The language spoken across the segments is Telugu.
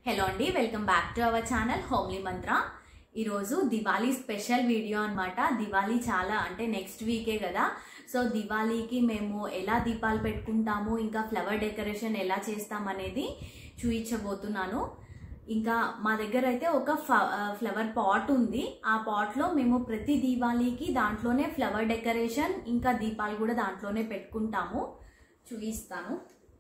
హలో అండి welcome back to our channel homely Mantra ఈరోజు దివాళీ స్పెషల్ వీడియో అన్నమాట దివాళీ చాలా అంటే నెక్స్ట్ వీకే కదా సో దివాళీకి మేము ఎలా దీపాలు పెట్టుకుంటాము ఇంకా ఫ్లవర్ డెకరేషన్ ఎలా చేస్తాం అనేది చూపించబోతున్నాను ఇంకా మా దగ్గర అయితే ఒక ఫ్లవర్ పాట్ ఉంది ఆ పాట్లో మేము ప్రతి దీవాళీకి దాంట్లోనే ఫ్లవర్ డెకరేషన్ ఇంకా దీపాలు కూడా దాంట్లోనే పెట్టుకుంటాము చూపిస్తాను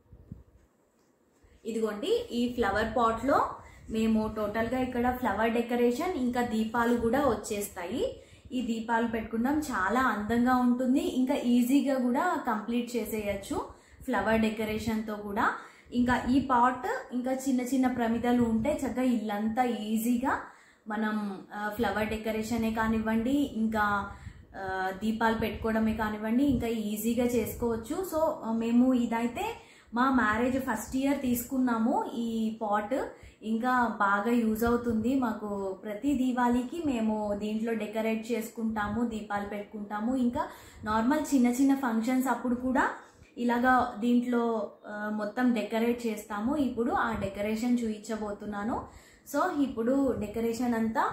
ఇదిగోండి ఈ ఫ్లవర్ పాట్లో మేము టోటల్గా ఇక్కడ ఫ్లవర్ డెకరేషన్ ఇంకా దీపాలు కూడా వచ్చేస్తాయి ఈ దీపాలు పెట్టుకుంటాం చాలా అందంగా ఉంటుంది ఇంకా ఈజీగా కూడా కంప్లీట్ చేసేయచ్చు ఫ్లవర్ డెకరేషన్తో కూడా ఇంకా ఈ పాట్ ఇంకా చిన్న చిన్న ప్రమిదలు ఉంటే చక్కగా ఇల్లంతా ఈజీగా మనం ఫ్లవర్ డెకరేషనే కానివ్వండి ఇంకా ఆ, దీపాలు పెట్టుకోవడమే కానివ్వండి ఇంకా ఈజీగా చేసుకోవచ్చు సో మేము ఇదైతే మా మ్యారేజ్ ఫస్ట్ ఇయర్ తీసుకున్నాము ఈ పాట్ ఇంకా బాగా యూజ్ అవుతుంది మాకు ప్రతి దీవాళీకి మేము దీంట్లో డెకరేట్ చేసుకుంటాము దీపాలు పెట్టుకుంటాము ఇంకా నార్మల్ చిన్న చిన్న ఫంక్షన్స్ అప్పుడు కూడా ఇలాగా దీంట్లో ఆ, మొత్తం డెకరేట్ చేస్తాము ఇప్పుడు ఆ డెకరేషన్ చూపించబోతున్నాను సో ఇప్పుడు డెకరేషన్ అంతా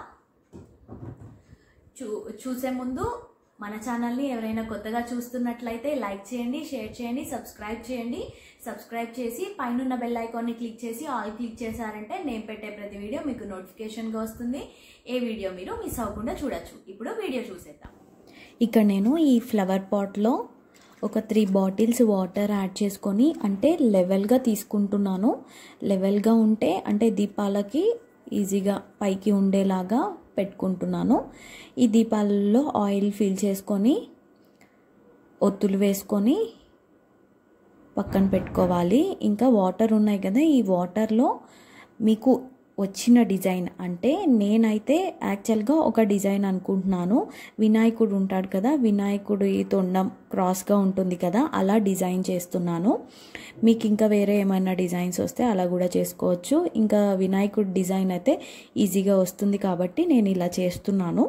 చూ చూసే ముందు మన ఛానల్ని ఎవరైనా కొత్తగా చూస్తున్నట్లయితే లైక్ చేయండి షేర్ చేయండి సబ్స్క్రైబ్ చేయండి సబ్స్క్రైబ్ చేసి పైన బెల్ ఐకాన్ని క్లిక్ చేసి ఆల్ క్లిక్ చేశారంటే నేను పెట్టే ప్రతి వీడియో మీకు నోటిఫికేషన్గా వస్తుంది ఏ వీడియో మీరు మిస్ అవ్వకుండా చూడొచ్చు ఇప్పుడు వీడియో చూసేద్దాం ఇక్కడ నేను ఈ ఫ్లవర్ పాట్లో ఒక త్రీ బాటిల్స్ వాటర్ యాడ్ చేసుకొని అంటే లెవెల్గా తీసుకుంటున్నాను లెవెల్గా ఉంటే అంటే దీపాలకి ఈజీగా పైకి ఉండేలాగా పెట్టుకుంటున్నాను ఈ దీపాలలో ఆయిల్ ఫిల్ చేసుకొని ఒత్తులు వేసుకొని పక్కన పెట్టుకోవాలి ఇంకా వాటర్ ఉన్నాయి కదా ఈ వాటర్లో మీకు వచ్చిన డిజైన్ అంటే నేనైతే యాక్చువల్గా ఒక డిజైన్ అనుకుంటున్నాను వినాయకుడు ఉంటాడు కదా వినాయకుడు ఈ తొండం క్రాస్గా ఉంటుంది కదా అలా డిజైన్ చేస్తున్నాను మీకు ఇంకా వేరే ఏమైనా డిజైన్స్ వస్తే అలా కూడా చేసుకోవచ్చు ఇంకా వినాయకుడు డిజైన్ అయితే ఈజీగా వస్తుంది కాబట్టి నేను ఇలా చేస్తున్నాను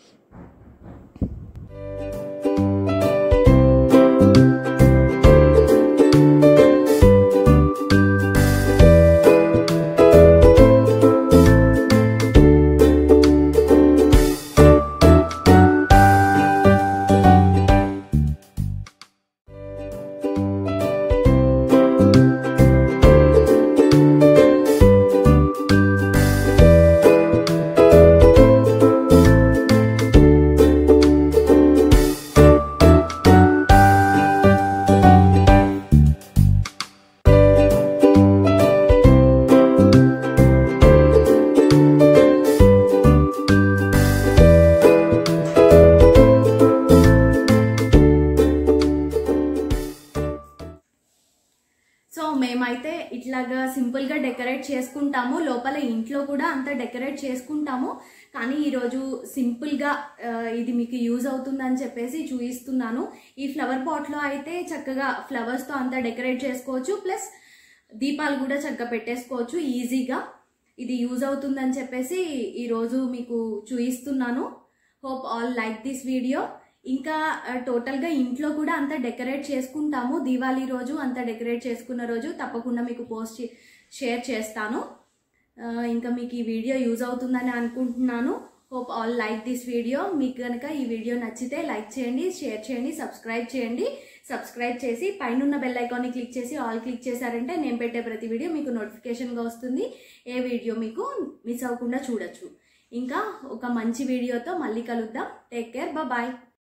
సో మేమైతే ఇట్లాగా సింపుల్ గా డెకరేట్ చేసుకుంటాము లోపల ఇంట్లో కూడా అంత డెకరేట్ చేసుకుంటాము కానీ ఈరోజు సింపుల్ గా ఆ, ఇది మీకు యూజ్ అవుతుందని చెప్పేసి చూపిస్తున్నాను ఈ ఫ్లవర్ పాట్ లో అయితే చక్కగా ఫ్లవర్స్ తో అంతా డెకరేట్ చేసుకోవచ్చు ప్లస్ దీపాలు కూడా చక్కగా పెట్టేసుకోవచ్చు ఈజీగా ఇది యూజ్ అవుతుందని చెప్పేసి ఈరోజు మీకు చూపిస్తున్నాను hope all like this video ఇంకా టోటల్గా ఇంట్లో కూడా అంత డెకరేట్ చేసుకుంటాము దీవాళీ రోజు అంత డెకరేట్ చేసుకున్న రోజు తప్పకుండా మీకు పోస్ట్ షేర్ చేస్తాను ఆ, ఇంకా మీకు ఈ వీడియో యూజ్ అవుతుందని అనుకుంటున్నాను hope all like this video మీకు కనుక ఈ వీడియో నచ్చితే లైక్ చేయండి షేర్ చేయండి సబ్స్క్రైబ్ చేయండి సబ్స్క్రైబ్ చేసి పైన బెల్ ఐకాన్ని క్లిక్ చేసి ఆల్ క్లిక్ చేశారంటే నేను పెట్టే ప్రతి వీడియో మీకు నోటిఫికేషన్గా వస్తుంది ఏ వీడియో మీకు మిస్ అవ్వకుండా చూడొచ్చు ఇంకా ఒక మంచి వీడియోతో మళ్ళీ కలుద్దాం టేక్ కేర్ బాయ్